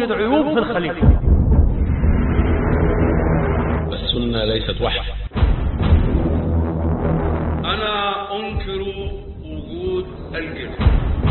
توجد عيوب في الخليفة السنة ليست وحي أنا أنكر وجود الجن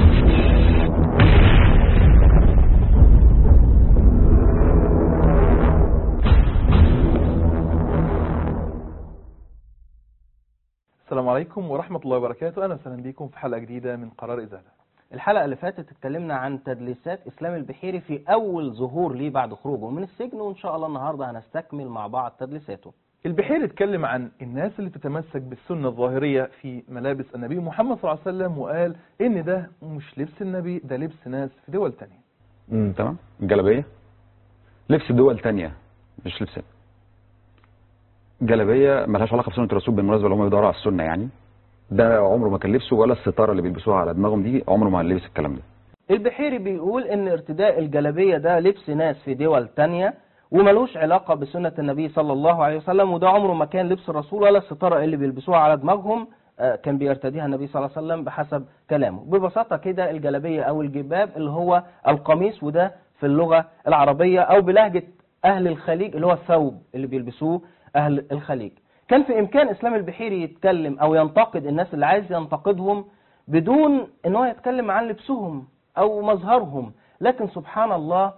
السلام عليكم ورحمة الله وبركاته أهلا وسهلا بكم في حلقة جديدة من قرار إزالة الحلقة اللي فاتت اتكلمنا عن تدليسات إسلام البحيري في أول ظهور ليه بعد خروجه من السجن وإن شاء الله النهاردة هنستكمل مع بعض تدليساته البحيري اتكلم عن الناس اللي تتمسك بالسنة الظاهرية في ملابس النبي محمد صلى الله عليه وسلم وقال إن ده مش لبس النبي ده لبس ناس في دول تانية امم تمام الجلابيه لبس دول تانية مش لبسنا جلابيه ملهاش علاقه بسنه الرسول بالمناسبه اللي هم بيدوروا على السنه يعني ده عمره ما كان لبسه ولا الستاره اللي بيلبسوها على دماغهم دي عمره ما لبس الكلام ده البحيري بيقول إن ارتداء الجلابية ده لبس ناس في دول تانية وملوش علاقة بسنة النبي صلى الله عليه وسلم وده عمره ما كان لبس الرسول ولا الستارة اللي بيلبسوها على دماغهم آه، كان بيرتديها النبي صلى الله عليه وسلم بحسب كلامه ببساطة كده الجلابية أو الجباب اللي هو القميص وده في اللغة العربية أو بلهجة أهل الخليج اللي هو الثوب اللي بيلبسوه أهل الخليج كان في إمكان إسلام البحيري يتكلم أو ينتقد الناس اللي عايز ينتقدهم بدون ان هو يتكلم عن لبسهم أو مظهرهم لكن سبحان الله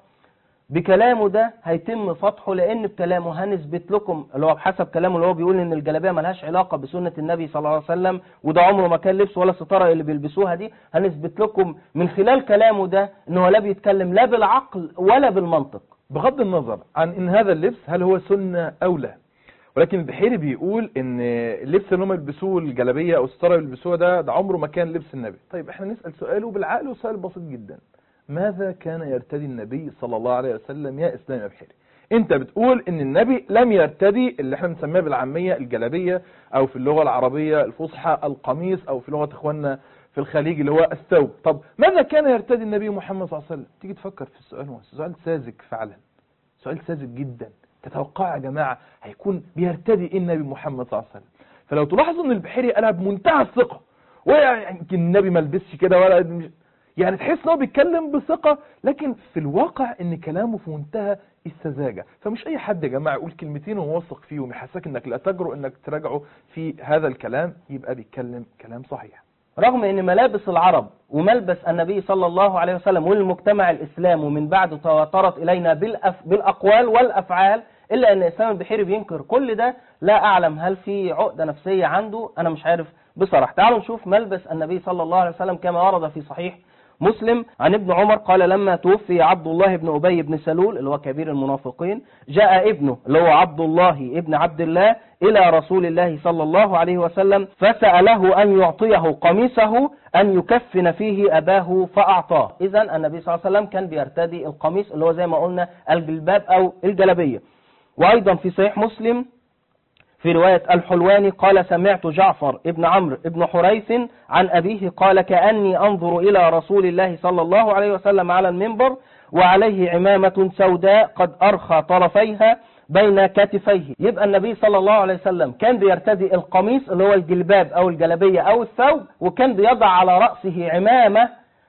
بكلامه ده هيتم فتحه لان بكلامه هنثبت لكم اللي هو بحسب كلامه اللي هو بيقول ان الجلابيه ملهاش علاقه بسنه النبي صلى الله عليه وسلم وده عمره ما كان لبس ولا ستاره اللي بيلبسوها دي هنثبت لكم من خلال كلامه ده ان هو لا بيتكلم لا بالعقل ولا بالمنطق بغض النظر عن إن هذا اللبس هل هو سنة أو لا ولكن البحيري بيقول إن اللبس اللي هم يلبسوه الجلابية أو الستارة اللي بيلبسوها ده ده عمره ما كان لبس النبي طيب احنا نسأل سؤاله بالعقل وسؤال بسيط جدا ماذا كان يرتدي النبي صلى الله عليه وسلم يا اسلام يا بحيري انت بتقول ان النبي لم يرتدي اللي احنا بنسميها بالعاميه الجلابيه او في اللغه العربيه الفصحى القميص او في لغه اخواننا في الخليج اللي هو الثوب طب ماذا كان يرتدي النبي محمد صلى الله عليه وسلم تيجي تفكر في السؤال هو سؤال ساذج فعلا سؤال ساذج جدا تتوقع يا جماعه هيكون بيرتدي ايه النبي محمد صلى الله عليه وسلم فلو تلاحظوا ان البحيري قالها بمنتهى الثقه ويمكن النبي ما لبسش كده ولا مش يعني تحس ان هو بيتكلم بثقة لكن في الواقع ان كلامه في منتهى السذاجة فمش اي حد يا جماعة يقول كلمتين وهو واثق فيهم يحسسك انك لا تجرؤ انك تراجعه في هذا الكلام يبقى بيتكلم كلام صحيح رغم ان ملابس العرب وملبس النبي صلى الله عليه وسلم والمجتمع الاسلامي من بعد تواترت الينا بالأف بالاقوال والافعال الا ان اسلام البحيري بينكر كل ده لا اعلم هل في عقده نفسيه عنده انا مش عارف بصراحه تعالوا نشوف ملبس النبي صلى الله عليه وسلم كما ورد في صحيح مسلم عن ابن عمر قال لما توفي عبد الله بن أبي بن سلول اللي هو كبير المنافقين جاء ابنه اللي هو عبد الله ابن عبد الله إلى رسول الله صلى الله عليه وسلم فسأله أن يعطيه قميصه أن يكفن فيه أباه فأعطاه إذا النبي صلى الله عليه وسلم كان بيرتدي القميص اللي هو زي ما قلنا الجلباب أو الجلبية وأيضا في صحيح مسلم في رواية الحلواني قال سمعت جعفر ابن عمرو ابن حريث عن أبيه قال كأني أنظر إلى رسول الله صلى الله عليه وسلم على المنبر وعليه عمامة سوداء قد أرخى طرفيها بين كتفيه يبقى النبي صلى الله عليه وسلم كان بيرتدي القميص اللي هو الجلباب أو الجلبية أو الثوب وكان بيضع على رأسه عمامة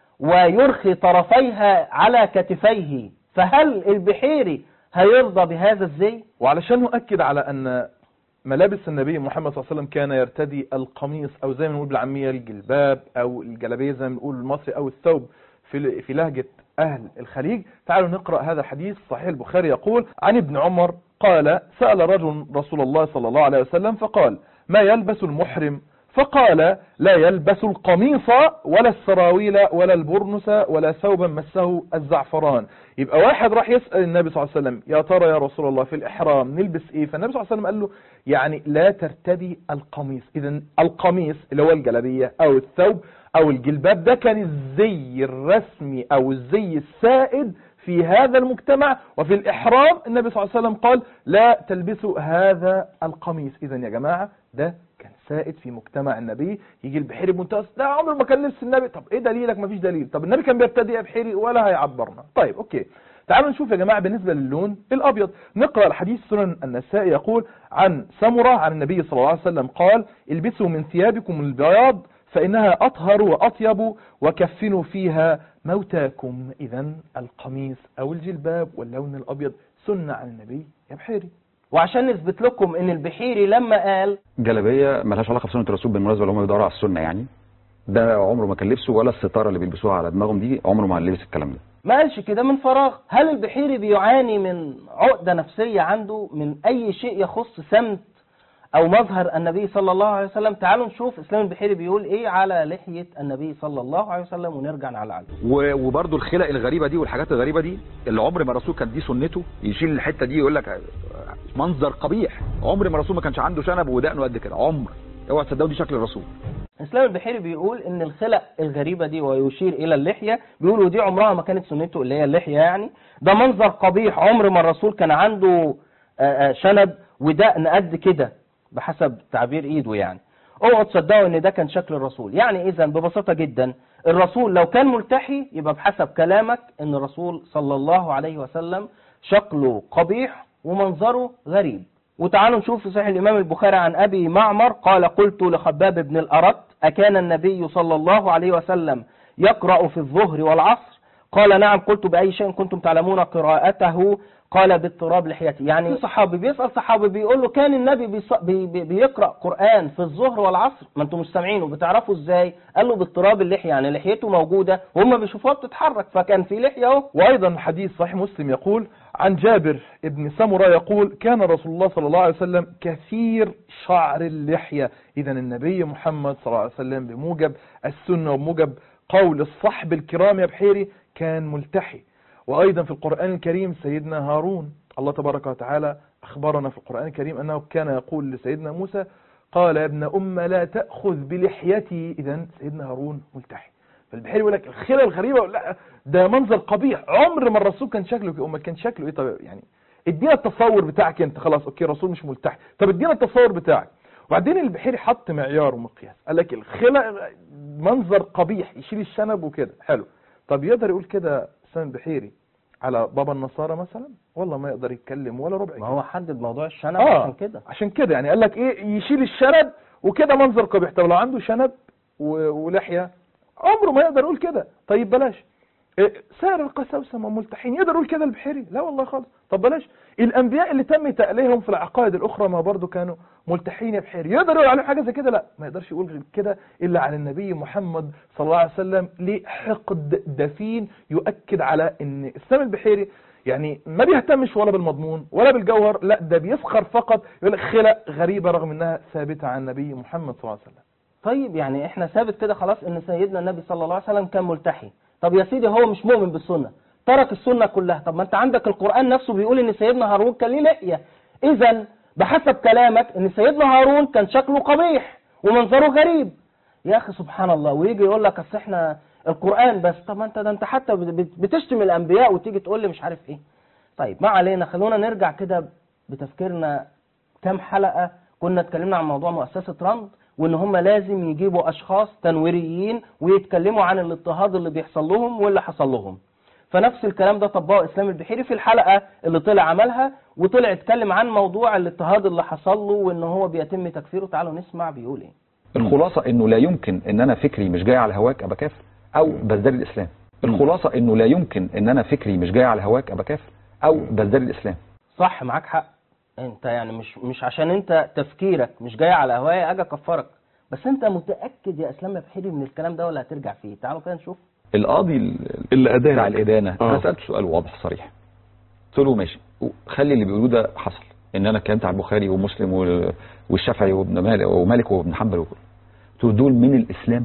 ويرخي طرفيها على كتفيه فهل البحيري هيرضى بهذا الزي؟ وعلشان نؤكد على ان ملابس النبي محمد صلى الله عليه وسلم كان يرتدي القميص او زي ما نقول بالعاميه الجلباب او الجلابيه زي ما بنقول المصري او الثوب في في لهجه اهل الخليج تعالوا نقرا هذا الحديث صحيح البخاري يقول عن ابن عمر قال سال رجل رسول الله صلى الله عليه وسلم فقال ما يلبس المحرم فقال لا يلبس القميص ولا السراويل ولا البرنس ولا ثوبا مسه الزعفران يبقى واحد راح يسأل النبي صلى الله عليه وسلم يا ترى يا رسول الله في الإحرام نلبس إيه فالنبي صلى الله عليه وسلم قال له يعني لا ترتدي القميص إذا القميص اللي هو الجلبية أو الثوب أو الجلباب ده كان الزي الرسمي أو الزي السائد في هذا المجتمع وفي الإحرام النبي صلى الله عليه وسلم قال لا تلبسوا هذا القميص إذا يا جماعة ده كان سائد في مجتمع النبي يجي البحيري بمنتهى لا عمر ما كان لبس النبي طب ايه دليلك ما فيش دليل طب النبي كان بيرتدي يا بحيري ولا هيعبرنا طيب اوكي تعالوا نشوف يا جماعة بالنسبة للون الأبيض نقرأ الحديث سنن النسائي يقول عن سمرة عن النبي صلى الله عليه وسلم قال البسوا من ثيابكم البياض فإنها أطهر وأطيب وكفنوا فيها موتاكم إذا القميص أو الجلباب واللون الأبيض سنة عن النبي يا بحيري وعشان نثبت لكم ان البحيري لما قال جلابيه ملهاش علاقه بسنه الرسول بالمناسبه اللي هم بيدوروا على السنه يعني ده عمره ما كان لبسه ولا الستاره اللي بيلبسوها على دماغهم دي عمره ما لبس الكلام ده ما قالش كده من فراغ هل البحيري بيعاني من عقدة نفسية عنده من أي شيء يخص سمت أو مظهر النبي صلى الله عليه وسلم تعالوا نشوف إسلام البحيري بيقول إيه على لحية النبي صلى الله عليه وسلم ونرجع نعلق و- وبرضه الخلق الغريبه دي والحاجات الغريبه دي اللي عمر ما الرسول كان دي سنته يشيل الحته دي يقول لك منظر قبيح عمر ما الرسول ما كانش عنده شنب ودقنه قد كده عمر اوعى تصدقوا دي شكل الرسول إسلام البحيري بيقول إن الخلق الغريبة دي ويشير إلى اللحية بيقول ودي عمرها ما كانت سنته اللي هي اللحية يعني ده منظر قبيح عمر ما الرسول كان عنده آه، آه، شنب ودقن قد كده بحسب تعبير إيده يعني اوعوا تصدقوا ان ده كان شكل الرسول يعني اذا ببساطة جدا الرسول لو كان ملتحي يبقى بحسب كلامك ان الرسول صلى الله عليه وسلم شكله قبيح ومنظره غريب وتعالوا نشوف في صحيح الإمام البخاري عن أبي معمر قال قلت لخباب بن الأرت أكان النبي صلى الله عليه وسلم يقرأ في الظهر والعصر قال نعم قلت بأي شيء كنتم تعلمون قراءته قال باضطراب لحيتي يعني صحابي بيسأل صحابي بيقول له كان النبي بيص... بي... بي... بيقرأ قرآن في الظهر والعصر ما انتم مش سامعينه بتعرفوا ازاي قال له باضطراب اللحية يعني لحيته موجودة وهم بيشوفوها بتتحرك فكان في لحية اهو وأيضا حديث صحيح مسلم يقول عن جابر ابن سمرة يقول كان رسول الله صلى الله عليه وسلم كثير شعر اللحية إذا النبي محمد صلى الله عليه وسلم بموجب السنة وبموجب قول الصحب الكرام يا بحيري كان ملتحي وأيضا في القرآن الكريم سيدنا هارون الله تبارك وتعالى أخبرنا في القرآن الكريم أنه كان يقول لسيدنا موسى قال يا ابن أم لا تأخذ بلحيتي إذا سيدنا هارون ملتحي فالبحيري يقول لك الخيرة الغريبة لا ده منظر قبيح عمر ما الرسول كان شكله كده امال كان شكله ايه طب يعني ادينا التصور بتاعك انت خلاص اوكي الرسول مش ملتحي طب ادينا التصور بتاعك وبعدين البحيري حط معيار ومقياس قال لك الخلق منظر قبيح يشيل الشنب وكده حلو طب يقدر يقول كده سام البحيري على بابا النصارى مثلا والله ما يقدر يتكلم ولا ربع ما هو حدد موضوع الشنب اه عشان كده عشان كده يعني قال لك ايه يشيل الشنب وكده منظر قبيح طب لو عنده شنب و- ولحيه عمره ما يقدر يقول كده طيب بلاش إيه، سائر القساوسه ما ملتحين يقدر يقول كده البحيري لا والله خالص طب بلاش الانبياء اللي تم تأليهم في العقائد الاخرى ما برضو كانوا ملتحين يا بحيري يقدر يقول عليهم حاجه زي كده لا ما يقدرش يقول غير كده الا عن النبي محمد صلى الله عليه وسلم ليه حقد دفين يؤكد على ان السام البحيري يعني ما بيهتمش ولا بالمضمون ولا بالجوهر لا ده بيفخر فقط يقول لك خلق غريبه رغم انها ثابته عن النبي محمد صلى الله عليه وسلم طيب يعني احنا ثابت كده خلاص ان سيدنا النبي صلى الله عليه وسلم كان ملتحي طب يا سيدي هو مش مؤمن بالسنة ترك السنة كلها طب ما انت عندك القرآن نفسه بيقول ان سيدنا هارون كان ليه لحية اذا بحسب كلامك ان سيدنا هارون كان شكله قبيح ومنظره غريب يا اخي سبحان الله ويجي يقول لك اصل احنا القرآن بس طب ما انت ده انت حتى بت- بت- بتشتم الانبياء وتيجي تقول لي مش عارف ايه طيب ما علينا خلونا نرجع كده بتفكيرنا كام حلقة كنا اتكلمنا عن موضوع مؤسسة رند وان هم لازم يجيبوا اشخاص تنويريين ويتكلموا عن الاضطهاد اللي بيحصل لهم واللي حصل لهم فنفس الكلام ده طبقه اسلام البحيري في الحلقة اللي طلع عملها وطلع اتكلم عن موضوع الاضطهاد اللي حصل له وان هو بيتم تكفيره تعالوا نسمع بيقول ايه الخلاصة انه لا يمكن ان انا فكري مش جاي على هواك ابقى كافر او بزداد الاسلام الخلاصة انه لا يمكن ان انا فكري مش جاي على هواك ابقى كافر او بزداد الاسلام صح معاك حق انت يعني مش مش عشان انت تفكيرك مش جاي على هواية اجي اكفرك بس انت متأكد يا اسلام يا بحيري من الكلام ده ولا هترجع فيه تعالوا كده نشوف القاضي ال- اللي أدان. بتاع الادانه آه. انا سالت سؤال واضح صريح قلت له ماشي خلي اللي بيقولوه ده حصل ان انا اتكلمت على البخاري ومسلم وال- والشافعي وابن مالك ومالك وابن حنبل وكله قلت له دول من الاسلام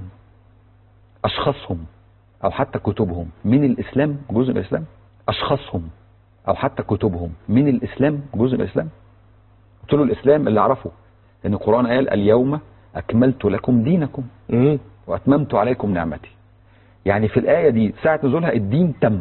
اشخاصهم او حتى كتبهم من الاسلام جزء من الاسلام اشخاصهم او حتى كتبهم من الاسلام جزء من الاسلام قلت له الاسلام اللي اعرفه ان القران قال اليوم اكملت لكم دينكم مم. واتممت عليكم نعمتي يعني في الايه دي ساعه نزولها الدين تم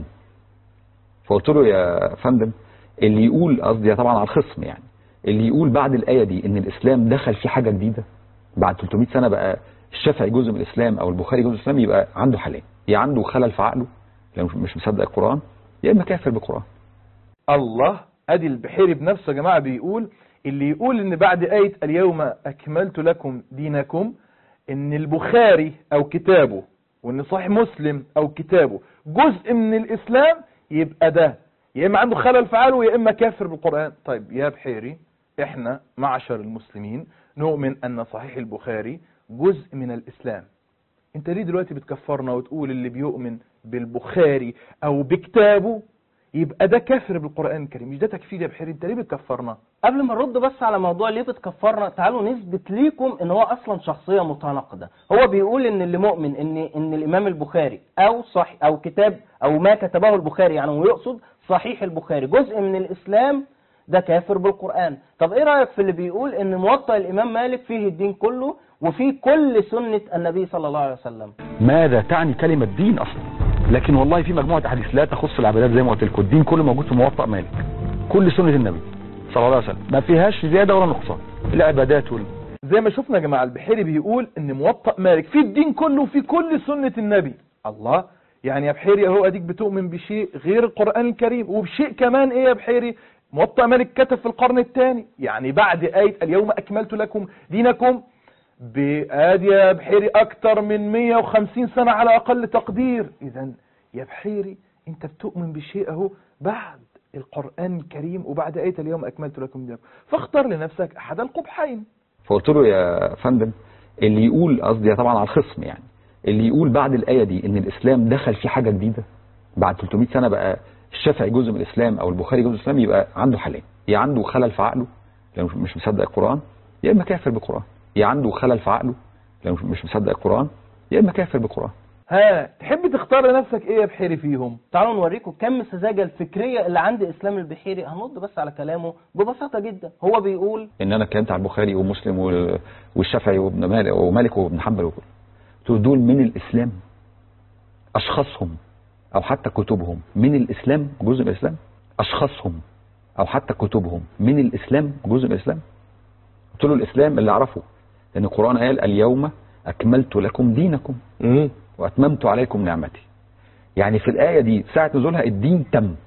فقلت له يا فندم اللي يقول قصدي طبعا على الخصم يعني اللي يقول بعد الايه دي ان الاسلام دخل فيه حاجه جديده بعد 300 سنه بقى الشافعي جزء من الاسلام او البخاري جزء من الاسلام يبقى عنده حالين يا عنده خلل في عقله لو مش- مش مصدق القران يا اما كافر بالقران الله ادي البحيري بنفسه يا جماعه بيقول اللي يقول ان بعد ايه اليوم اكملت لكم دينكم ان البخاري او كتابه وان صحيح مسلم او كتابه جزء من الاسلام يبقى ده يا اما عنده خلل في عقله يا اما كافر بالقران طيب يا بحيري احنا معشر المسلمين نؤمن ان صحيح البخاري جزء من الاسلام انت ليه دلوقتي بتكفرنا وتقول اللي بيؤمن بالبخاري او بكتابه يبقى ده كافر بالقران الكريم مش ده تكفير يا بحيري انت ليه بتكفرنا قبل ما نرد بس على موضوع ليه بتكفرنا تعالوا نثبت ليكم ان هو اصلا شخصيه متناقضه هو بيقول ان اللي مؤمن ان ان الامام البخاري او صح او كتاب او ما كتبه البخاري يعني ويقصد صحيح البخاري جزء من الاسلام ده كافر بالقران طب ايه رايك في اللي بيقول ان موطأ الامام مالك فيه الدين كله وفيه كل سنه النبي صلى الله عليه وسلم ماذا تعني كلمة دين أصلا لكن والله في مجموعة أحاديث لا تخص العبادات زي ما قلت لكم الدين كله موجود في موطأ مالك كل سنة النبي صلى الله عليه وسلم ما فيهاش زيادة ولا نقصان العبادات وال... زي ما شفنا يا جماعه البحيري بيقول ان موطأ مالك في الدين كله وفي كل سنه النبي الله يعني يا بحيري اهو اديك بتؤمن بشيء غير القران الكريم وبشيء كمان ايه يا بحيري موطأ مالك كتب في القرن الثاني يعني بعد آية اليوم أكملت لكم دينكم بآدي يا بحيري أكتر من 150 سنة على أقل تقدير إذا يا بحيري أنت بتؤمن بشيء أهو بعد القرآن الكريم وبعد آية اليوم أكملت لكم دينكم فاختار لنفسك أحد القبحين فقلت له يا فندم اللي يقول قصدي طبعا على الخصم يعني اللي يقول بعد الآية دي ان الإسلام دخل في حاجة جديدة بعد 300 سنة بقى الشافعي جزء من الإسلام أو البخاري جزء من الإسلام يبقى عنده حالين يا عنده خلل في عقله لو مش- مش مصدق القرآن يا إما كافر بالقرآن يا عنده خلل في عقله لو مش- مش مصدق القرآن يا إما كافر بالقرآن ها تحب تختار لنفسك إيه يا بحيري فيهم تعالوا نوريكم كم السذاجه الفكريه اللي عند اسلام البحيري هنرد بس على كلامه ببساطه جدا هو بيقول ان انا اتكلمت على البخاري ومسلم وال- والشافعي وابن مالك ومالك وابن حنبل وكل قلت له دول من الاسلام اشخاصهم او حتى كتبهم من الاسلام جزء من الاسلام اشخاصهم او حتى كتبهم من الاسلام جزء من الاسلام قلت له الاسلام اللي اعرفه لان القران قال اليوم اكملت لكم دينكم واتممت عليكم نعمتي يعني في الايه دي ساعه نزولها الدين تم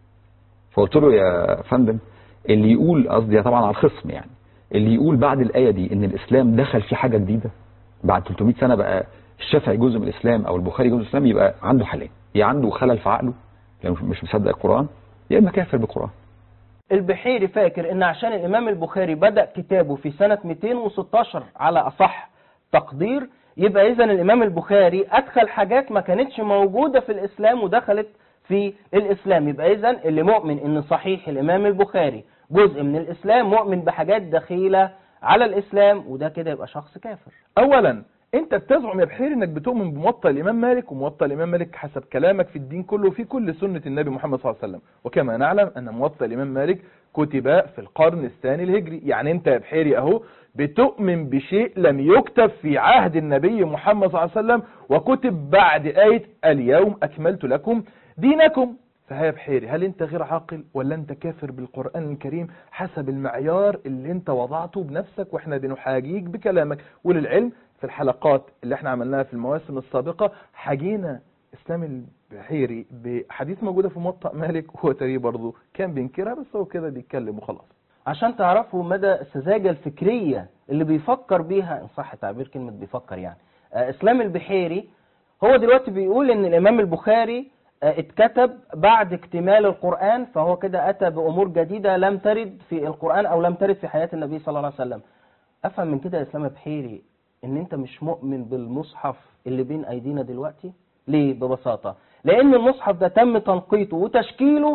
فقلت له يا فندم اللي يقول قصدي طبعا على الخصم يعني اللي يقول بعد الايه دي ان الاسلام دخل في حاجه جديده بعد 300 سنه بقى الشافعي جزء من الاسلام او البخاري جزء من الاسلام يبقى عنده حالين يا عنده خلل في عقله لو مش- مش مصدق القران يا اما كافر بالقران البحيري فاكر ان عشان الامام البخاري بدأ كتابه في سنة 216 على اصح تقدير يبقى اذا الامام البخاري ادخل حاجات ما كانتش موجودة في الاسلام ودخلت في الاسلام يبقى اذا اللي مؤمن ان صحيح الامام البخاري جزء من الاسلام مؤمن بحاجات دخيلة على الاسلام وده كده يبقى شخص كافر اولا انت بتزعم يا بحيري انك بتؤمن بموطأ الامام مالك وموطأ الامام مالك حسب كلامك في الدين كله في كل سنة النبي محمد صلى الله عليه وسلم وكما نعلم ان موطأ الامام مالك كتب في القرن الثاني الهجري يعني انت يا بحيري اهو بتؤمن بشيء لم يكتب في عهد النبي محمد صلى الله عليه وسلم وكتب بعد آية اليوم أكملت لكم دينكم فها يا بحيري هل انت غير عاقل ولا انت كافر بالقرآن الكريم حسب المعيار اللي انت وضعته بنفسك واحنا بنحاجيك بكلامك وللعلم في الحلقات اللي احنا عملناها في المواسم السابقة حاجينا اسلام البحيري بحديث موجودة في موطأ مالك وهو تقريبا برضه كان بينكرها بس هو كده بيتكلم وخلاص عشان تعرفوا مدى السذاجة الفكرية اللي بيفكر بيها إن صح تعبير كلمة بيفكر يعني آه، إسلام البحيري هو دلوقتي بيقول إن الإمام البخاري آه، اتكتب بعد اكتمال القرآن فهو كده أتى بأمور جديدة لم ترد في القرآن أو لم ترد في حياة النبي صلى الله عليه وسلم أفهم من كده يا إسلام البحيري إن أنت مش مؤمن بالمصحف اللي بين أيدينا دلوقتي ليه ببساطة لأن المصحف ده تم تنقيته وتشكيله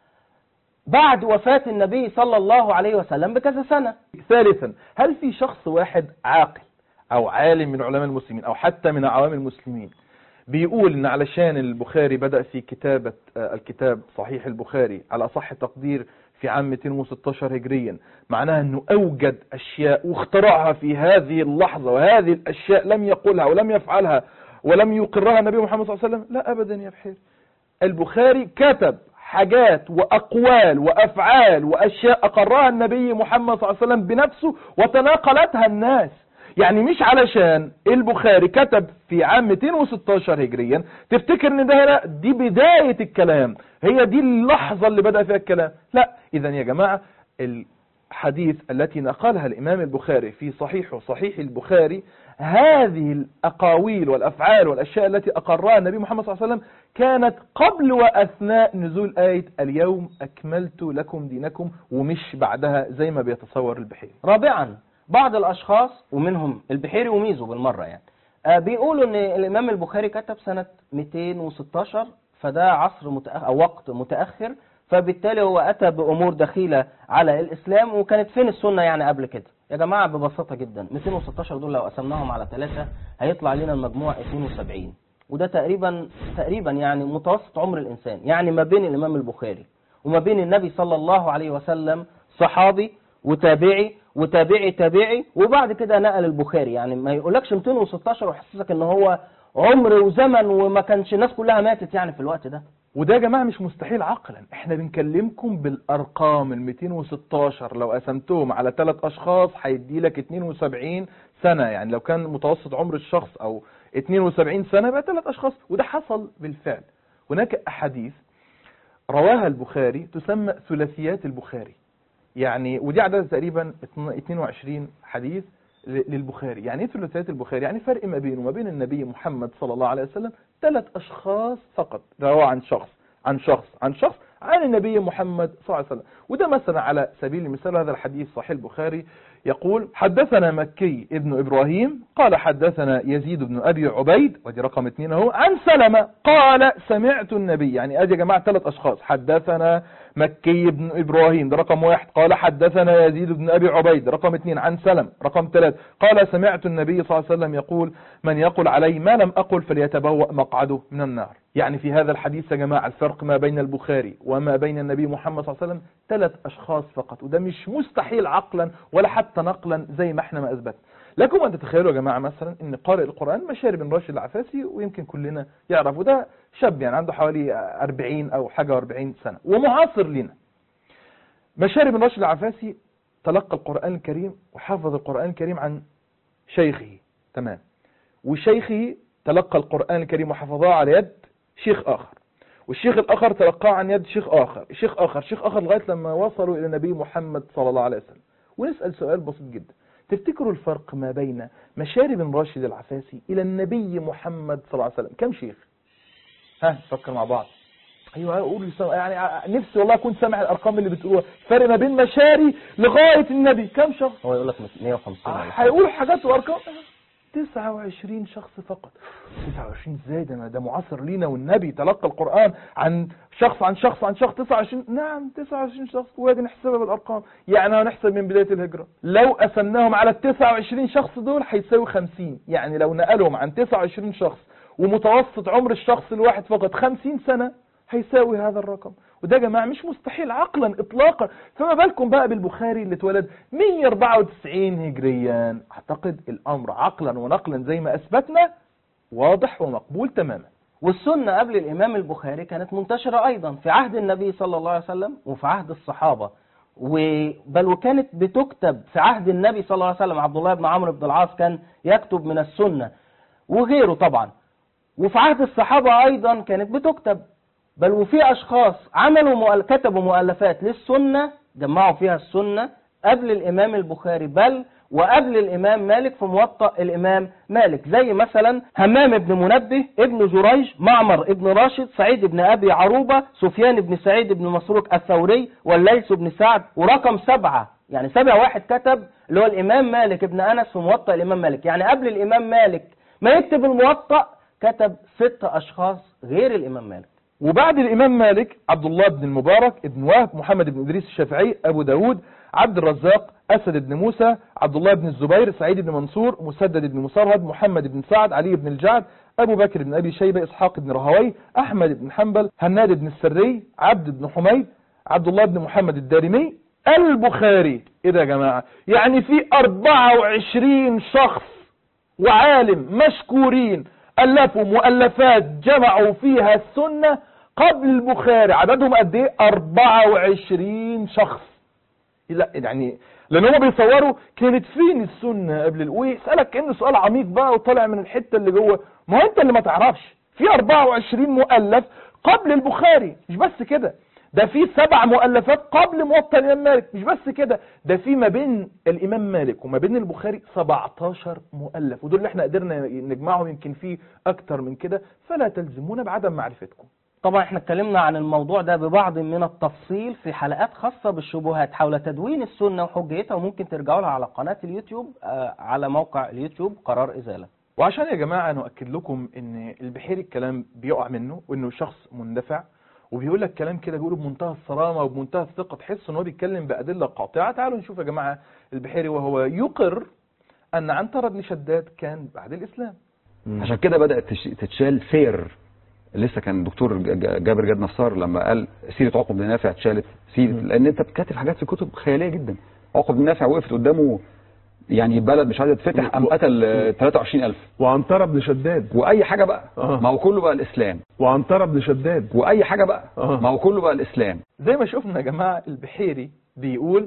بعد وفاة النبي صلى الله عليه وسلم بكذا سنة ثالثا هل في شخص واحد عاقل او عالم من علماء المسلمين او حتى من عوام المسلمين بيقول ان علشان البخاري بدأ في كتابة آه، الكتاب صحيح البخاري على صح تقدير في عام 216 هجريا معناها انه اوجد اشياء واخترعها في هذه اللحظة وهذه الاشياء لم يقولها ولم يفعلها ولم يقرها النبي محمد صلى الله عليه وسلم لا ابدا يا بحير البخاري كتب حاجات وأقوال وأفعال وأشياء أقرها النبي محمد صلى الله عليه وسلم بنفسه وتناقلتها الناس يعني مش علشان البخاري كتب في عام 216 هجريا تفتكر ان ده هنا دي بداية الكلام هي دي اللحظة اللي بدأ فيها الكلام لا اذا يا جماعة الحديث التي نقلها الامام البخاري في صحيح صحيح البخاري هذه الأقاويل والأفعال والأشياء التي أقرها النبي محمد صلى الله عليه وسلم كانت قبل وأثناء نزول آية اليوم أكملت لكم دينكم ومش بعدها زي ما بيتصور البحيري رابعا بعض الأشخاص ومنهم البحيري وميزو بالمرة يعني آه، بيقولوا ان الامام البخاري كتب سنة 216 فده عصر متأخر او وقت متأخر فبالتالي هو اتى بامور دخيلة على الاسلام وكانت فين السنة يعني قبل كده يا جماعة ببساطة جدا 216 دول لو قسمناهم على ثلاثة هيطلع لنا المجموع 72 وده تقريبا تقريبا يعني متوسط عمر الانسان يعني ما بين الامام البخاري وما بين النبي صلى الله عليه وسلم صحابي وتابعي وتابعي تابعي وبعد كده نقل البخاري يعني ما يقولكش 216 ويحسسك ان هو عمر وزمن وما كانش الناس كلها ماتت يعني في الوقت ده وده يا جماعة مش مستحيل عقلا احنا بنكلمكم بالارقام ال 216 لو قسمتهم على ثلاث اشخاص هيدي لك 72 سنة يعني لو كان متوسط عمر الشخص او 72 سنة يبقى ثلاث اشخاص وده حصل بالفعل هناك احاديث رواها البخاري تسمى ثلاثيات البخاري يعني ودي عدد تقريبا 22 حديث ل- للبخاري يعني ايه ثلاثيات البخاري يعني فرق ما بينه وما بين النبي محمد صلى الله عليه وسلم ثلاث اشخاص فقط رواه عن شخص عن شخص عن شخص عن النبي محمد صلى الله عليه وسلم وده مثلا على سبيل المثال هذا الحديث صحيح البخاري يقول حدثنا مكي ابن إبراهيم قال حدثنا يزيد بن أبي عبيد ودي رقم اثنين اهو عن سلمة قال سمعت النبي يعني ادي يا جماعة ثلاث أشخاص حدثنا مكي بن إبراهيم ده رقم واحد قال حدثنا يزيد بن أبي عبيد رقم اثنين عن سلم رقم ثلاث قال سمعت النبي صلى الله عليه وسلم يقول من يقول علي ما لم أقل فليتبوأ مقعده من النار يعني في هذا الحديث يا جماعة الفرق ما بين البخاري وما بين النبي محمد صلى الله عليه وسلم ثلاث أشخاص فقط وده مش مستحيل عقلا ولا حتى نقلا زي ما احنا ما أثبت لكم أن تتخيلوا يا جماعة مثلا أن قارئ القرآن مشاري بن راشد العفاسي ويمكن كلنا يعرف وده شاب يعني عنده حوالي 40 أو حاجة 40 سنة ومعاصر لنا مشاري بن راشد العفاسي تلقى القرآن الكريم وحفظ القرآن الكريم عن شيخه تمام وشيخه تلقى القرآن الكريم وحفظه على يد شيخ آخر والشيخ الآخر تلقاه عن يد شيخ آخر شيخ آخر شيخ آخر لغاية لما وصلوا إلى النبي محمد صلى الله عليه وسلم ونسأل سؤال بسيط جدا تفتكروا الفرق ما بين مشاري بن راشد العفاسي إلى النبي محمد صلى الله عليه وسلم كم شيخ ها نفكر مع بعض ايوه قولوا سم... يعني نفسي والله اكون سامع الارقام اللي بتقولوها فرق ما بين مشاري لغايه النبي كم شخص هو يقول لك 150 آه، ولا حاجة. هيقول حاجات وارقام 29 شخص فقط 29 ازاي ده ده معاصر لينا والنبي تلقى القرآن عن شخص عن شخص عن شخص 29 نعم 29 شخص واجي نحسبها بالارقام يعني هنحسب من بداية الهجرة لو قسمناهم على ال 29 شخص دول هيساوي 50 يعني لو نقلهم عن 29 شخص ومتوسط عمر الشخص الواحد فقط 50 سنة هيساوي هذا الرقم وده يا جماعة مش مستحيل عقلا اطلاقا فما بالكم بقى بالبخاري اللي اتولد 194 هجريا اعتقد الامر عقلا ونقلا زي ما اثبتنا واضح ومقبول تماما والسنة قبل الإمام البخاري كانت منتشرة أيضا في عهد النبي صلى الله عليه وسلم وفي عهد الصحابة و- بل وكانت بتكتب في عهد النبي صلى الله عليه وسلم عبد الله بن عمرو بن العاص كان يكتب من السنة وغيره طبعا وفي عهد الصحابة أيضا كانت بتكتب بل وفي أشخاص عملوا مؤل... كتبوا مؤلفات للسنة جمعوا فيها السنة قبل الإمام البخاري بل وقبل الإمام مالك في موطأ الإمام مالك زي مثلا همام بن منبه ابن جريج معمر ابن راشد سعيد بن أبي عروبة سفيان بن سعيد بن مسروق الثوري والليث بن سعد ورقم سبعة يعني سبع واحد كتب اللي هو الإمام مالك ابن أنس في موطأ الإمام مالك يعني قبل الإمام مالك ما يكتب الموطأ كتب ست أشخاص غير الإمام مالك وبعد الإمام مالك عبد الله بن المبارك ابن وهب محمد بن إدريس الشافعي أبو داود عبد الرزاق أسد بن موسى عبد الله بن الزبير سعيد بن منصور مسدد بن مسرهد محمد بن سعد علي بن الجعد أبو بكر بن أبي شيبة إسحاق بن رهوي أحمد بن حنبل هناد بن السري عبد بن حميد عبد الله بن محمد الدارمي البخاري إيه ده يا جماعة يعني في 24 شخص وعالم مشكورين ألفوا مؤلفات جمعوا فيها السنة قبل البخاري عددهم قد ايه 24 شخص لا يعني لان هم بيصوروا كانت فين السنة قبل ال... ويسألك كأنه سؤال عميق بقى وطالع من الحتة اللي جوه ما هو انت اللي ما تعرفش في 24 مؤلف قبل البخاري مش بس كده ده في سبع مؤلفات قبل موطأ الإمام مالك مش بس كده ده في ما بين الإمام مالك وما بين البخاري 17 مؤلف ودول اللي احنا قدرنا نجمعهم يمكن في أكتر من كده فلا تلزمونا بعدم معرفتكم طبعا احنا اتكلمنا عن الموضوع ده ببعض من التفصيل في حلقات خاصة بالشبهات حول تدوين السنة وحجيتها وممكن ترجعوا لها على قناة اليوتيوب آه، على موقع اليوتيوب قرار إزالة وعشان يا جماعة نؤكد لكم ان البحيري الكلام بيقع منه وانه شخص مندفع وبيقول لك كلام كده بيقوله بمنتهى الصرامة وبمنتهى الثقة تحس ان هو بيتكلم بأدلة قاطعة تعالوا نشوف يا جماعة البحيري وهو يقر ان عنترة بن شداد كان بعد الاسلام عشان كده بدأت تش- تتشال سير لسه كان دكتور ج- ج- جابر جاد نصار لما قال سيرة عقب بن نافع اتشالت سيرة لأن أنت بتكتب حاجات في كتب خيالية جدا عقب بن نافع وقفت قدامه يعني بلد مش عايزة تفتح قام قتل آه، 23000 وعنترة بن شداد وأي حاجة بقى آه. ما هو كله بقى الإسلام وعنترة بن شداد وأي حاجة بقى آه. ما هو كله بقى الإسلام زي ما شفنا يا جماعة البحيري بيقول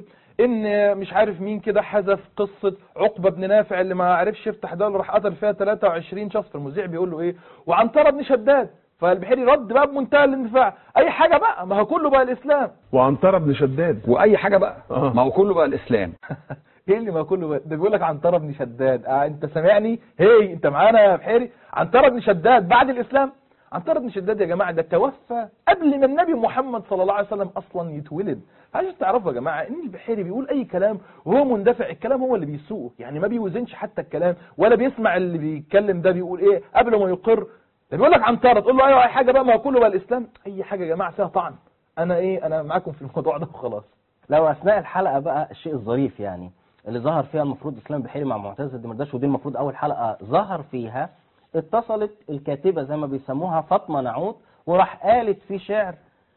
ان مش عارف مين كده حذف قصة عقبة بن نافع اللي ما عرفش يفتح ده اللي راح قتل فيها 23 شخص فالمذيع بيقول له ايه وعنترة بن شداد فالبحيري رد بقى بمنتهى الاندفاع اي حاجة بقى ما هو كله بقى الاسلام وعنترة بن شداد وأي حاجة بقى آه. ما هو كله بقى الإسلام ايه اللي ما كله بقى ده بيقول لك عنترة بن شداد اه انت سامعني هي انت معانا يا بحيري عنترة بن شداد بعد الاسلام عنترة بن شداد يا جماعة ده توفى قبل ما النبي محمد صلى الله عليه وسلم اصلا يتولد عشان تعرفوا يا جماعة ان البحيري بيقول اي كلام وهو مندفع الكلام هو اللي بيسوقه يعني ما بيوزنش حتى الكلام ولا بيسمع اللي بيتكلم ده بيقول ايه قبل ما يقر ده بيقول لك عنترة تقول له ايوه اي حاجة بقى ما هو كله بقى الاسلام اي حاجة يا جماعة فيها طعن انا ايه انا معاكم في الموضوع ده وخلاص لو أثناء الحلقة بقى الشيء الظريف يعني اللي ظهر فيها المفروض إسلام بحيري مع معتز الدمرداش ودي المفروض أول حلقة ظهر فيها اتصلت الكاتبة زي ما بيسموها فاطمة نعود وراح قالت في شعر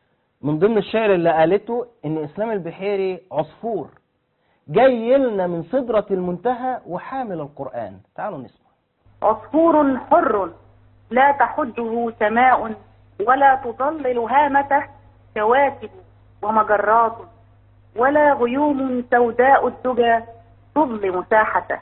من ضمن الشعر اللي قالته إن إسلام البحيري عصفور جاي لنا من سدرة المنتهى وحامل القرآن تعالوا نسمع عصفور حر لا تحده سماء ولا تضلل هامته كواكب ومجرات ولا غيوم سوداء الدجى تظلم ساحته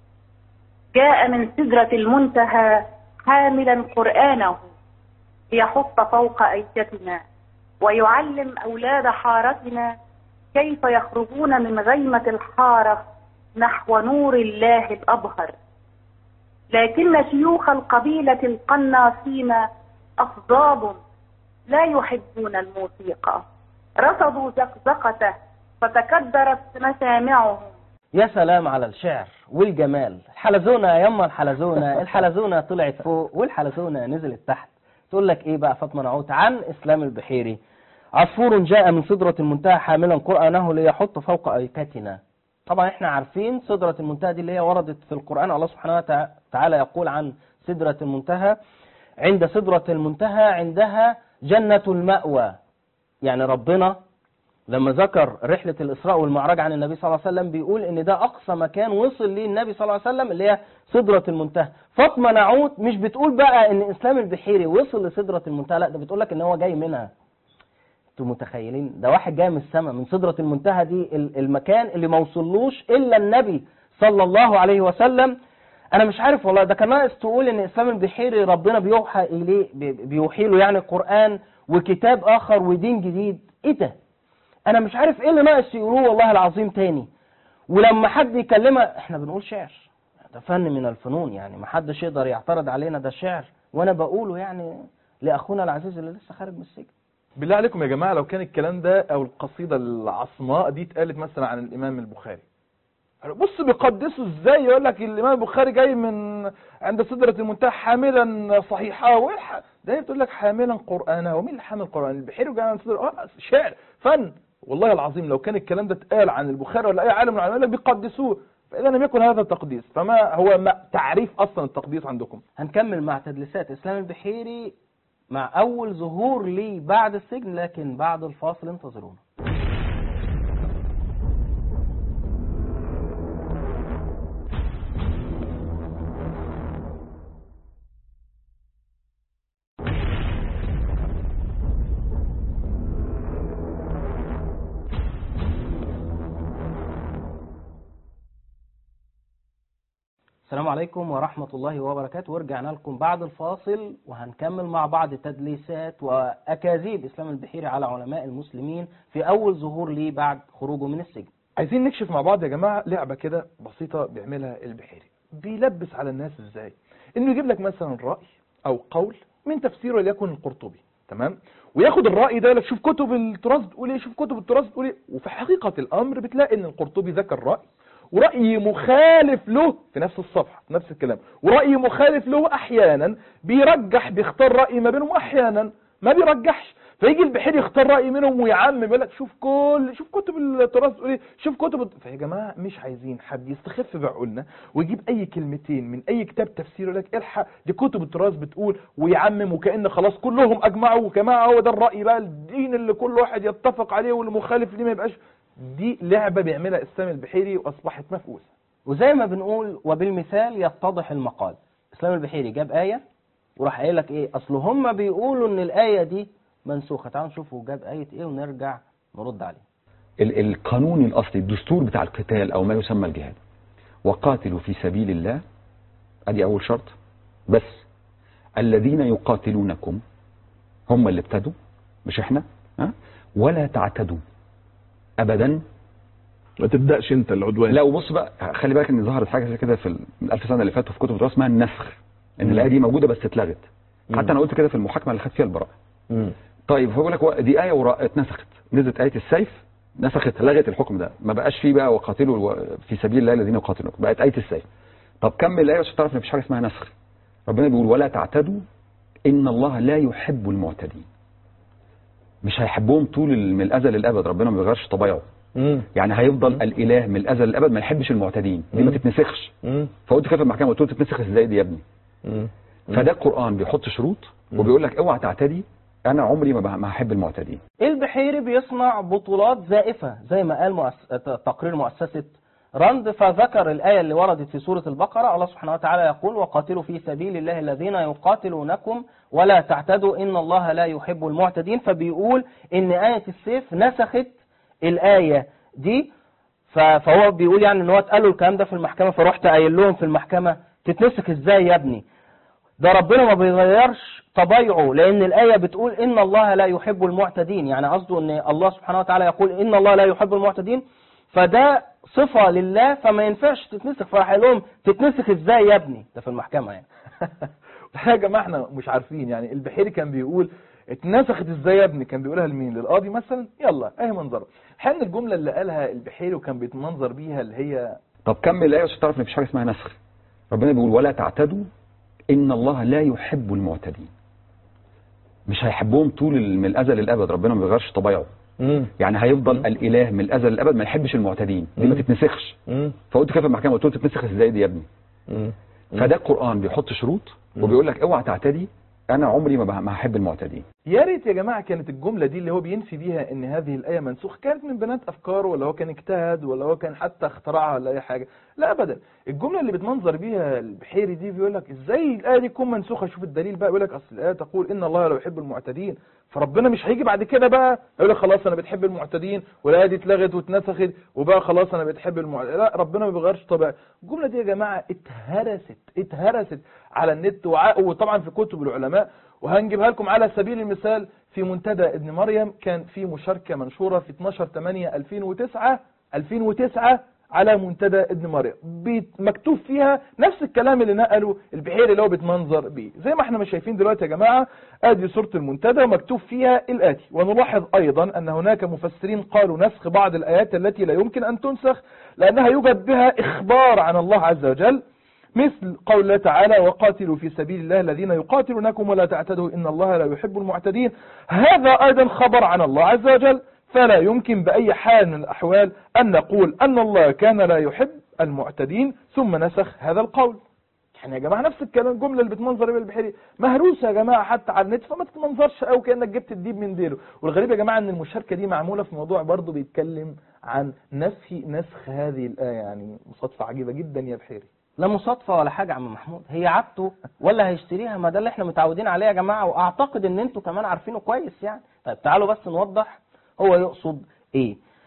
جاء من سدرة المنتهى حاملا قرآنه ليحط فوق أيدينا ويعلم أولاد حارتنا كيف يخرجون من غيمة الحارة نحو نور الله الأبهر لكن شيوخ القبيلة القناصين أفضاب لا يحبون الموسيقى رصدوا زقزقته فتكدرت مسامعهم يا سلام على الشعر والجمال الحلزونة يا يما الحلزونة الحلزونة طلعت فوق والحلزونة نزلت تحت تقول لك ايه بقى فاطمة نعوت عن اسلام البحيري عصفور جاء من سدرة المنتهى حاملا قرآنه ليحط فوق أيكتنا طبعا احنا عارفين سدرة المنتهى دي اللي هي وردت في القرآن الله سبحانه وتع- وتعالى يقول عن سدرة المنتهى عند سدرة المنتهى عندها جنة المأوى يعني ربنا لما ذكر رحلة الإسراء والمعراج عن النبي صلى الله عليه وسلم بيقول إن ده أقصى مكان وصل ليه النبي صلى الله عليه وسلم اللي هي سدرة المنتهى فاطمة نعود مش بتقول بقى إن إسلام البحيري وصل لسدرة المنتهى لا ده بتقول لك إن هو جاي منها انتوا متخيلين ده واحد جاي من السماء من سدرة المنتهى دي ال- المكان اللي ما وصلوش إلا النبي صلى الله عليه وسلم أنا مش عارف والله ده كان ناقص تقول إن إسلام البحيري ربنا بيوحى إليه بي- بيوحي له يعني قرآن وكتاب آخر ودين جديد إيه ده؟ انا مش عارف ايه اللي ناقص يقولوه والله العظيم تاني ولما حد يكلمها احنا بنقول شعر ده فن من الفنون يعني ما حدش يقدر يعترض علينا ده شعر وانا بقوله يعني لاخونا العزيز اللي لسه خارج من السجن بالله عليكم يا جماعة لو كان الكلام ده او القصيدة العصماء دي اتقالت مثلا عن الامام البخاري بص بيقدسوا ازاي يقول لك الامام البخاري جاي من عند سدرة المنتهى حاملا صحيحة والح... ده هي بتقول لك حاملا قرآنه ومين اللي حامل قرآن البحيري جاي من سدرة اه شعر فن والله العظيم لو كان الكلام ده اتقال عن البخاري ولا اي عالم من العلماء يقول لك بيقدسوه فاذا لم يكن هذا التقديس فما هو ما تعريف اصلا التقديس عندكم هنكمل مع تدليسات اسلام البحيري مع اول ظهور لي بعد السجن لكن بعد الفاصل انتظرونا السلام عليكم ورحمة الله وبركاته ورجعنا لكم بعد الفاصل وهنكمل مع بعض تدليسات وأكاذيب إسلام البحيري على علماء المسلمين في أول ظهور ليه بعد خروجه من السجن عايزين نكشف مع بعض يا جماعة لعبة كده بسيطة بيعملها البحيري بيلبس على الناس ازاي انه يجيب لك مثلا رأي او قول من تفسير وليكن القرطبي تمام وياخد الرأي ده يقول لك شوف كتب التراث بتقول ايه شوف كتب التراث بتقول ايه وفي حقيقة الامر بتلاقي ان القرطبي ذكر رأي ورأي مخالف له في نفس الصفحة في نفس الكلام ورأي مخالف له احيانا بيرجح بيختار رأي ما بينهم احيانا ما بيرجحش فيجي البحيري يختار رأي منهم ويعمم يقول لك شوف كل شوف كتب التراث بتقول ايه شوف كتب الت- فيا جماعه مش عايزين حد يستخف بعقولنا ويجيب اي كلمتين من اي كتاب تفسير يقول لك الحق دي كتب التراث بتقول ويعمم وكأن خلاص كلهم اجمعوا وجماعه هو ده الرأي بقى الدين اللي كل واحد يتفق عليه واللي مخالف ليه ما يبقاش دي لعبه بيعملها اسلام البحيري واصبحت مفقوسه وزي ما بنقول وبالمثال يتضح المقال إسلام البحيري جاب آية وراح قايل لك إيه أصل هم بيقولوا إن الآية دي منسوخة تعالوا نشوفوا جاب آية إيه ونرجع نرد عليه ال- القانون الأصلي الدستور بتاع القتال أو ما يسمى الجهاد وقاتلوا في سبيل الله أدي أول شرط بس الذين يقاتلونكم هم اللي ابتدوا مش احنا ها ولا تعتدوا أبدا ما تبدأش انت العدوان لا وبص بقى خلي بالك ان ظهرت حاجه زي كده في ال- من 1000 سنه اللي فاتوا في كتب الدراسه اسمها النسخ ان الايه دي موجوده بس اتلغت حتى انا قلت كده في المحاكمه اللي خدت فيها البراءه طيب فبقول لك هو دي ايه ورا اتنسخت نزلت ايه السيف نسخت لغت الحكم ده ما بقاش فيه بقى وقاتلوا الو- في سبيل الله الذين يقاتلونكم بقت ايه السيف طب كمل الايه عشان تعرف ان مفيش حاجه اسمها نسخ ربنا بيقول ولا تعتدوا ان الله لا يحب المعتدين مش هيحبهم طول ال- من الازل للابد ربنا ما بيغيرش طبيعه يعني هيفضل الاله من الازل للابد ما يحبش المعتدين دي ما تتنسخش فقلت كده في المحكمه قلت له تتنسخ ازاي دي يا ابني فده القران بيحط شروط وبيقول لك اوعى تعتدي انا عمري ما بح- ما هحب المعتدين البحيري بيصنع بطولات زائفة زي ما قال مؤس... تقرير مؤسسة راند فذكر الآية اللي وردت في سورة البقرة الله سبحانه وتعالى يقول وقاتلوا في سبيل الله الذين يقاتلونكم ولا تعتدوا إن الله لا يحب المعتدين فبيقول إن آية السيف نسخت الآية دي ف- فهو بيقول يعني ان هو اتقال له الكلام ده في المحكمة فرحت قايل لهم في المحكمة تتنسخ ازاي يا ابني ده ربنا ما بيغيرش طبيعه لان الايه بتقول ان الله لا يحب المعتدين يعني قصده ان الله سبحانه وتعالى يقول ان الله لا يحب المعتدين فده صفه لله فما ينفعش تتنسخ فراح قال لهم تتنسخ ازاي يا ابني ده في المحكمه يعني يا جماعه احنا مش عارفين يعني البحيري كان بيقول اتنسخت ازاي يا ابني كان بيقولها لمين للقاضي مثلا يلا اهي منظره حن الجمله اللي قالها البحيري وكان بيتمنظر بيها اللي هي طب كمل الايه عشان تعرف ان مفيش حاجه اسمها نسخ ربنا بيقول ولا تعتدوا ان الله لا يحب المعتدين مش هيحبهم طول ال- من الازل للابد ربنا ما بيغيرش طبيعه يعني هيفضل الاله من الازل للابد ما يحبش المعتدين دي ما تتنسخش فقلت كده في المحكمه قلت له تتنسخ ازاي دي يا ابني فده القران بيحط شروط وبيقول لك اوعى تعتدي انا عمري ما بح- ما هحب المعتدين يا ريت يا جماعه كانت الجمله دي اللي هو بينفي بيها ان هذه الايه منسوخ كانت من بنات افكاره ولا هو كان اجتهد ولا هو كان حتى اخترعها ولا اي حاجه لا ابدا الجمله اللي بتمنظر بيها البحيري دي بيقول لك ازاي الايه دي تكون منسوخه شوف الدليل بقى يقول لك اصل الايه تقول ان الله لا يحب المعتدين فربنا مش هيجي بعد كده بقى يقول لك خلاص انا بتحب المعتدين والايه دي اتلغت واتنسخت وبقى خلاص انا بتحب المعتدين لا ربنا ما بيغيرش طبيعه الجمله دي يا جماعه اتهرست اتهرست على النت وع- وطبعا في كتب العلماء وهنجيبها لكم على سبيل المثال في منتدى ابن مريم كان في مشاركة منشورة في 12 8 2009 2009 على منتدى ابن مريم بيت- مكتوب فيها نفس الكلام اللي نقله البحيري اللي هو بيتمنظر بيه زي ما احنا مش شايفين دلوقتي يا جماعة ادي صورة المنتدى ومكتوب فيها الاتي ونلاحظ ايضا ان هناك مفسرين قالوا نسخ بعض الايات التي لا يمكن ان تنسخ لانها يوجد بها اخبار عن الله عز وجل مثل قول الله تعالى وقاتلوا في سبيل الله الذين يقاتلونكم ولا تعتدوا إن الله لا يحب المعتدين هذا أيضا خبر عن الله عز وجل فلا يمكن بأي حال من الأحوال أن نقول أن الله كان لا يحب المعتدين ثم نسخ هذا القول يعني يا جماعة نفس الكلام الجملة اللي بتمنظر بيها البحيري مهروسة يا جماعة حتى على النت فما تتمنظرش قوي كأنك جبت الديب من ديله والغريب يا جماعة ان المشاركة دي معمولة في موضوع برضه بيتكلم عن نفي نسخ هذه الآية يعني مصادفة عجيبة جدا يا بحيري لا مصادفة ولا حاجة يا عم محمود هي عادته ولا هيشتريها ما ده اللي احنا متعودين عليه يا جماعة واعتقد ان انتوا كمان عارفينه كويس يعني طيب تعالوا بس نوضح هو يقصد ايه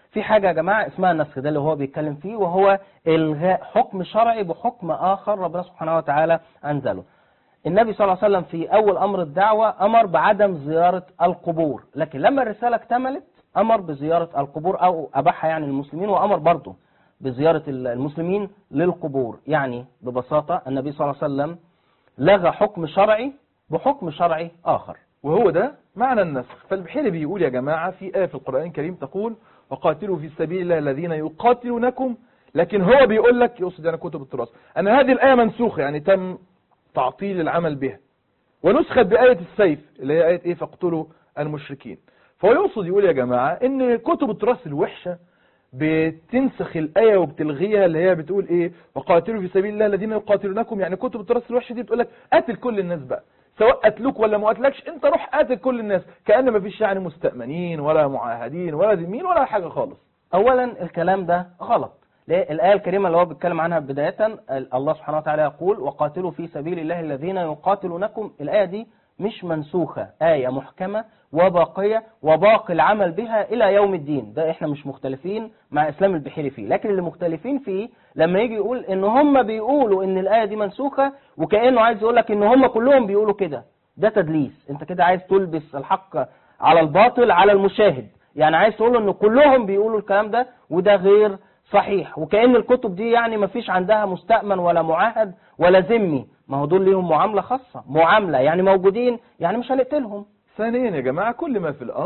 في حاجة يا جماعة اسمها النسخ ده اللي هو بيتكلم فيه وهو إلغاء حكم شرعي بحكم آخر ربنا سبحانه وتعالى أنزله النبي صلى الله عليه وسلم في أول أمر الدعوة أمر بعدم زيارة القبور لكن لما الرسالة اكتملت أمر بزيارة القبور أو أباحها يعني المسلمين وأمر برضه بزيارة المسلمين للقبور يعني ببساطة النبي صلى الله عليه وسلم لغى حكم شرعي بحكم شرعي آخر وهو ده معنى النسخ فالبحيري بيقول يا جماعة في آية في القرآن الكريم تقول وقاتلوا في سبيل الله الذين يقاتلونكم لكن هو بيقول لك يقصد يعني كتب التراث أن هذه الآية منسوخة يعني تم تعطيل العمل بها ونسخت بآية السيف اللي هي آية إيه فاقتلوا المشركين فهو يقصد يقول يا جماعة إن كتب التراث الوحشة بتنسخ الآية وبتلغيها اللي هي بتقول إيه وقاتلوا في سبيل الله الذين يقاتلونكم يعني كتب التراث الوحشة دي بتقول لك قاتل كل الناس بقى سواء قتلوك ولا ما قتلكش انت روح قاتل كل الناس كأن ما فيش يعني مستأمنين ولا معاهدين ولا ذمين ولا حاجة خالص أولا الكلام ده غلط ليه؟ الآية الكريمة اللي هو بيتكلم عنها بداية الله سبحانه وتعالى يقول وقاتلوا في سبيل الله الذين يقاتلونكم الآية دي مش منسوخة آية محكمة وباقية وباقي العمل بها إلى يوم الدين ده إحنا مش مختلفين مع إسلام البحيري فيه لكن اللي مختلفين فيه لما يجي يقول إن هم بيقولوا إن الآية دي منسوخة وكأنه عايز يقول لك إن هم كلهم بيقولوا كده ده تدليس أنت كده عايز تلبس الحق على الباطل على المشاهد يعني عايز تقول إن كلهم بيقولوا الكلام ده وده غير صحيح وكأن الكتب دي يعني ما فيش عندها مستأمن ولا معاهد ولا ذمي ما هو دول ليهم معاملة خاصة معاملة يعني موجودين يعني مش هنقتلهم ثانيا يا جماعة كل ما في الأمر